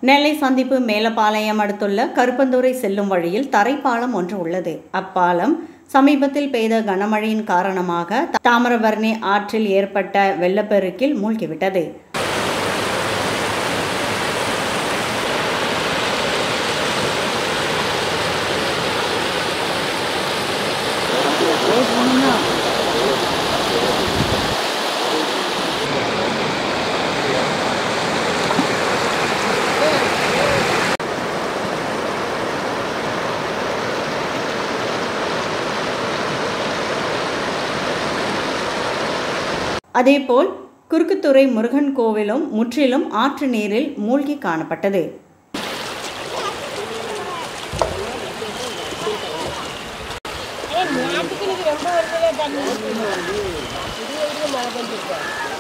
நெல்லை சந்திப்பு மேலப்பாளையம் அடுத்துள்ள கருப்பந்துறை செல்லும் வழியில் தரைப்பாலம் ஒன்று உள்ளது அப்பாலம் சமீபத்தில் பெய்த கனமழையின் காரணமாக தாமிரபரணி ஆற்றில் ஏற்பட்ட வெள்ளப்பெருக்கில் மூழ்கிவிட்டது அதேபோல் குறுக்குத்துறை முருகன் கோவிலும் முற்றிலும் ஆற்று நீரில் மூழ்கி காணப்பட்டது ஏய், நேத்துக்கு இன்னைக்கு ரொம்ப வருதுல தண்ணி இது வரைக்கும் மழை பெஞ்சிருக்கு